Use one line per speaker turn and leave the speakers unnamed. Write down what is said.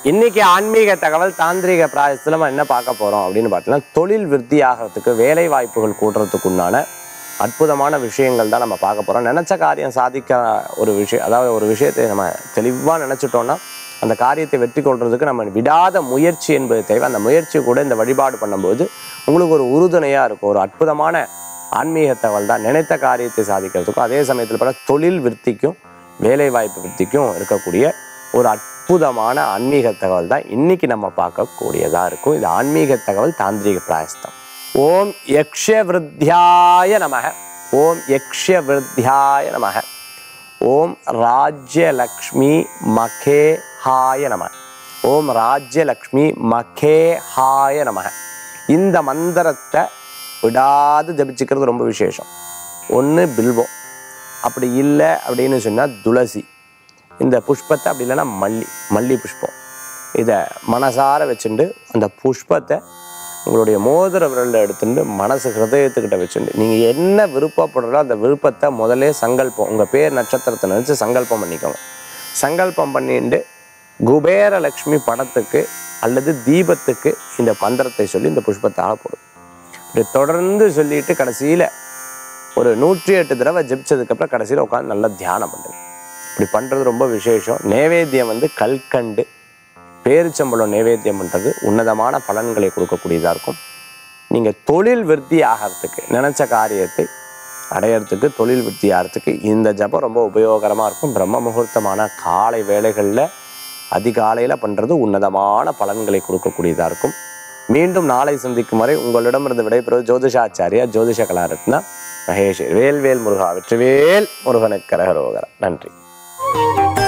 இன்னைக்கு ஆன்மீக தகவல் தாந்திரிக பிராயசத்தில் நம்ம என்ன பார்க்க போறோம் அப்படின்னு பார்த்தீங்கன்னா தொழில் விருத்தி ஆகிறதுக்கு வேலை வாய்ப்புகள் கூட்டுறதுக்கு உண்டான அற்புதமான விஷயங்கள் தான் நம்ம பார்க்க போறோம் நினைச்ச காரியம் சாதிக்க ஒரு விஷயம் அதாவது ஒரு விஷயத்தை நம்ம தெளிவாக நினைச்சிட்டோம்னா அந்த காரியத்தை வெற்றி கொள்றதுக்கு நம்ம விடாத முயற்சி என்பது தேவை அந்த முயற்சி கூட இந்த வழிபாடு பண்ணும்போது உங்களுக்கு ஒரு உறுதுணையாக இருக்கும் ஒரு அற்புதமான ஆன்மீக தகவல் தான் நினைத்த காரியத்தை சாதிக்கிறதுக்கும் அதே சமயத்தில் பார்த்தா தொழில் விருத்திக்கும் வேலை வாய்ப்பு விருத்திக்கும் இருக்கக்கூடிய ஒரு அற்புதமான ஆன்மீக தகவல் தான் இன்னைக்கு நம்ம பார்க்கக்கூடியதாக இருக்கும் இது ஆன்மீக தகவல் தாந்திரிக பிராயஸ்தம் ஓம் யக்ஷ விருத்தியாய நமக ஓம் யக்ஷ விருத்தியாய நமக ஓம் ராஜ்யலக்ஷ்மி மகேஹாய நம ஓம் ராஜ்யலக்ஷ்மி மகேஹாய நமக இந்த மந்திரத்தை விடாது ஜபிச்சுக்கிறது ரொம்ப விசேஷம் ஒன்று பில்வம் அப்படி இல்லை அப்படின்னு சொன்னால் துளசி இந்த புஷ்பத்தை அப்படி இல்லைன்னா மல்லி மல்லி புஷ்பம் இதை மனசார வச்சுட்டு அந்த புஷ்பத்தை உங்களுடைய மோதிர விரலில் எடுத்துட்டு மனசு ஹிருதயத்துக்கிட்ட வச்சுட்டு நீங்கள் என்ன விருப்பப்படுறோ அந்த விருப்பத்தை முதல்ல சங்கல்பம் உங்கள் பேர் நட்சத்திரத்தை நினச்சி சங்கல்பம் பண்ணிக்கோங்க சங்கல்பம் பண்ணிட்டு குபேரலக்ஷ்மி படத்துக்கு அல்லது தீபத்துக்கு இந்த மந்திரத்தை சொல்லி இந்த புஷ்பத்தாக போடும் இப்படி தொடர்ந்து சொல்லிட்டு கடைசியில் ஒரு நூற்றி எட்டு தடவை ஜெபிச்சதுக்கப்புறம் கடைசியில் உட்காந்து நல்லா தியானம் பண்ணுங்க இப்படி பண்ணுறது ரொம்ப விசேஷம் நேவேத்தியம் வந்து கல்கண்டு பேரிச்சம்பழம் நேவேத்தியம் பண்ணுறது உன்னதமான பலன்களை கொடுக்கக்கூடியதாக இருக்கும் நீங்கள் தொழில் விருத்தி ஆகிறதுக்கு நினச்ச காரியத்தை அடையறதுக்கு தொழில் விருத்தி ஆகிறதுக்கு இந்த ஜபம் ரொம்ப உபயோகரமாக இருக்கும் பிரம்ம முகூர்த்தமான காலை வேளைகளில் அதிகாலையில் பண்ணுறது உன்னதமான பலன்களை கொடுக்கக்கூடியதாக இருக்கும் மீண்டும் நாளை சந்திக்கும் வரை உங்களிடமிருந்து விடைபெறுவது ஜோதிஷாச்சாரியா ஜோதிஷ கலாரத்னா மகேஷ் வேல்வேல் முருகா வெற்றிவேல் முருகனுக்கு கரகரோகரா நன்றி